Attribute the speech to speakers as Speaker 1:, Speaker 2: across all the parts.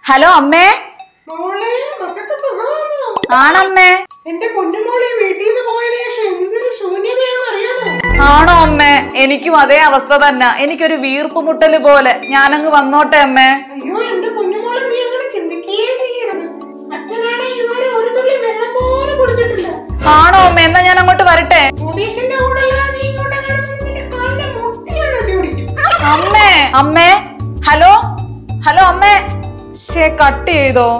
Speaker 1: Hello അമ്മേ
Speaker 2: മോളെ മക്കൾക്ക് സുഖമാണോ
Speaker 1: ആണമ്മേ
Speaker 2: എന്റെ പൊന്നുമോളെ വീട്ടിൽ നിന്ന് പോയതിനു ശേഷം എന്തൊരു ശൂന്യതയാണെന്ന് അറിയാമോ
Speaker 1: ആണോ അമ്മേ എനിക്കും അതേ അവസ്ഥ തന്നെ എനിക്കൊരു വീർപ്പ് മുട്ടല് പോലെ ഞാനങ്ങ് വന്നോട്ടെ അമ്മേ
Speaker 2: അയ്യോ എന്റെ പൊന്നുമോളെ നീ അങ്ങനെ ചിന്തിക്കേ ചെയ്യരുത് അച്ഛനാണ് ഇതുവരെ ഒരു തുള്ളി വെള്ളം പോലും കുടിച്ചിട്ടില്ല
Speaker 1: ആണോ അമ്മേ എന്നാ ഞാൻ അങ്ങോട്ട് വരട്ടെ
Speaker 2: മുതീഷിന്റെ കൂടെ നീ ഇങ്ങോട്ട് കിടന്ന് നിന്റെ കാലിന്റെ മുട്ടിയാണ് അടി പിടിക്കും
Speaker 1: അമ്മേ അമ്മേ ഹലോ ഹലോ അമ്മേ ശേ കട്ട് ചെയ്തോ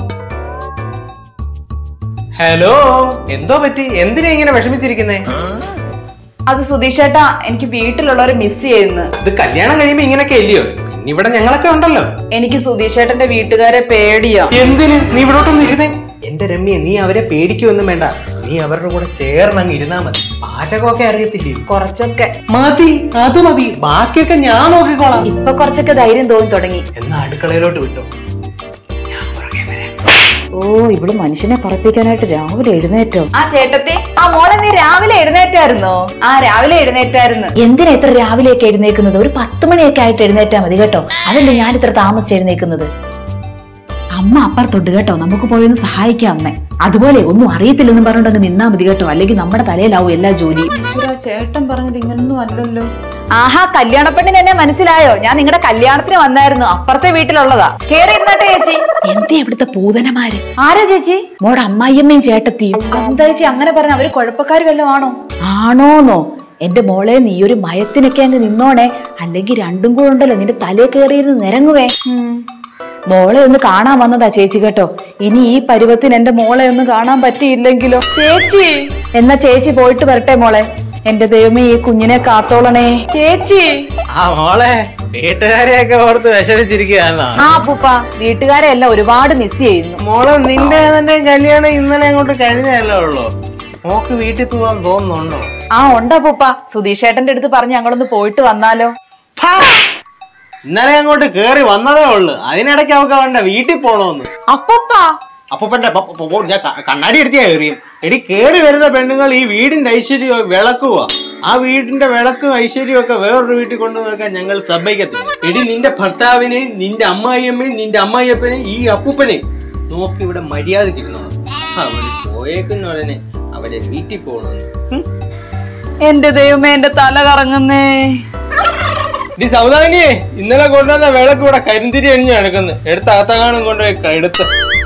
Speaker 3: ഹലോ എന്തോ പറ്റി എന്തിനാ ഇങ്ങനെ വിഷമിച്ചിരിക്കുന്നേ
Speaker 1: അത് സുധീഷേട്ടാ എനിക്ക് വീട്ടിലുള്ളവരെ മിസ് ചെയ്യുന്നു
Speaker 3: ഇത് കല്യാണം കഴിയുമ്പോ ഇങ്ങനൊക്കെ അല്ലയോ ഇനി ഇവിടെ ഞങ്ങളൊക്കെ ഉണ്ടല്ലോ
Speaker 1: എനിക്ക് സുധീഷേട്ടന്റെ വീട്ടുകാരെ പേടിയാ
Speaker 3: എന്തിന് നീ ഇവിടോട്ടൊന്ന് ഇരുന്നേ എന്റെ രമ്യ നീ അവരെ പേടിക്കൊന്നും വേണ്ട നീ അവരുടെ കൂടെ ചേർന്നങ്ങ് ഇരുന്നാ മതി പാചകമൊക്കെ അറിയത്തില്ലേ
Speaker 1: കുറച്ചൊക്കെ
Speaker 3: മതി അത് മതി ബാക്കിയൊക്കെ ഞാൻ നോക്കിക്കോളാം
Speaker 1: ഇപ്പൊ കുറച്ചൊക്കെ ധൈര്യം തോന്നി തുടങ്ങി
Speaker 3: എന്നാ അടുക്കളയിലോട്ട് വിട്ടോ
Speaker 1: ഓ ഇവള് മനുഷ്യനെ പറപ്പിക്കാനായിട്ട് രാവിലെ എഴുന്നേറ്റോ ആ ചേട്ടത്തി ആ മോളെ നീ രാവിലെ എഴുന്നേറ്റായിരുന്നോ ആ രാവിലെ എഴുന്നേറ്റായിരുന്നു എന്തിനാ ഇത്ര രാവിലെയൊക്കെ എഴുന്നേക്കുന്നത് ഒരു പത്ത് മണിയൊക്കെ ആയിട്ട് എഴുന്നേറ്റാ മതി കേട്ടോ അതല്ലേ ഞാൻ ഇത്ര താമസിച്ച് എഴുന്നേക്കുന്നത് അമ്മ അപ്പുറത്തുണ്ട് കേട്ടോ നമുക്ക് പോയൊന്ന് സഹായിക്കാം അമ്മ അതുപോലെ ഒന്നും അറിയത്തില്ലെന്നും പറഞ്ഞിട്ടങ്ങ് നിന്നാ മതി കേട്ടോ അല്ലെങ്കിൽ നമ്മുടെ തലയിലാവും എല്ലാ ജോലിയും ചേട്ടൻ പറഞ്ഞത് ഇങ്ങനൊന്നും അല്ലല്ലോ ആഹാ കല്യാണ പെണ്ണിന് എന്നെ മനസ്സിലായോ ഞാൻ നിങ്ങളുടെ കല്യാണത്തിന് വന്നായിരുന്നു അപ്പുറത്തെ വീട്ടിലുള്ളതാ കേറി ഇരുന്നട്ടെ ചേച്ചി എന്തേ ഇവിടുത്തെ പൂതനമാര് ആരാ ചേച്ചി മോടെ അമ്മായിയമ്മയും ചേട്ടത്തിയും എന്താ ചേച്ചി അങ്ങനെ പറഞ്ഞ അവര് കുഴപ്പക്കാര് വല്ലതും ആണോ ആണോന്നോ എന്റെ മോളെ നീ ഒരു മയത്തിനൊക്കെ അങ്ങ് നിന്നോണേ അല്ലെങ്കിൽ രണ്ടും കൂടെ ഉണ്ടല്ലോ നിന്റെ തലേ കയറിയിരുന്ന് നിരങ്ങുവേ മോളെ ഒന്ന് കാണാൻ വന്നതാ ചേച്ചി കേട്ടോ ഇനി ഈ പരുവത്തിന് എന്റെ മോളെ ഒന്ന് കാണാൻ പറ്റിയില്ലെങ്കിലോ ചേച്ചി എന്നാ ചേച്ചി പോയിട്ട് വരട്ടെ മോളെ എന്റെ ദൈവമേ ഈ കുഞ്ഞിനെ കാത്തോളണേ ചേച്ചി
Speaker 3: ആ മോളെ വീട്ടുകാരെയൊക്കെ ഓർത്ത് വിഷമിച്ചിരിക്കുകയാണോ
Speaker 1: ആ അപ്പൂപ്പ വീട്ടുകാരെ എല്ലാം ഒരുപാട് മിസ് ചെയ്യുന്നു
Speaker 3: മോളെ നിന്റെ തന്നെ കല്യാണം ഇന്നലെ അങ്ങോട്ട് കഴിഞ്ഞല്ലേ ഉള്ളൂ മോക്ക് വീട്ടിൽ പോവാൻ തോന്നുന്നുണ്ടോ
Speaker 1: ആ ഉണ്ട് അപ്പൂപ്പ സുധീഷേട്ടന്റെ അടുത്ത് പറഞ്ഞ് ഞങ്ങളൊന്ന് പോയിട്ട് വന്നാലോ
Speaker 3: ഹാ! ഇന്നലെ അങ്ങോട്ട് കേറി വന്നതേ ഉള്ളു അതിനിടയ്ക്ക് അവക്ക് അവന്റെ വീട്ടിൽ പോണോന്ന്
Speaker 1: അപ്പൂപ്പ
Speaker 3: അപ്പൂപ്പന്റെ പ- പ- പോ- ഞാൻ ക- കണ്ണാടി എടുത്തിയാ കയറിയും എടി കേറി വരുന്ന പെണ്ണുങ്ങൾ ഈ വീടിന്റെ ഐശ്വര്യം വിളക്കുക ആ വീടിന്റെ വിളക്കും ഐശ്വര്യവും ഒക്കെ വേറൊരു വീട്ടിൽ കൊണ്ടു നോക്കാൻ ഞങ്ങൾ സമ്മതിക്കത്തില്ല എടി നിന്റെ ഭർത്താവിനെയും നിന്റെ അമ്മായിയമ്മയും നിന്റെ അമ്മായിയപ്പനെയും ഈ അപ്പൂപ്പനെയും നോക്കി ഇവിടെ മര്യാദക്കിരുന്നോ അവര് പോയേക്കുന്ന ഉടനെ അവരെ വീട്ടിൽ പോകണമെന്ന് ഹും.
Speaker 1: എന്റെ ദൈവമേ എന്റെ തല കറങ്ങുന്നേ
Speaker 3: ഡി സൗദാനിയെ ഇന്നലെ കൊണ്ടുവന്ന വിളക്ക് ഇവിടെ കരിന്തിരി അണിഞ്ഞ് കിടക്കുന്നു എടുത്ത അകത്തകാണം കൊണ്ടുപോയി എടുത്ത്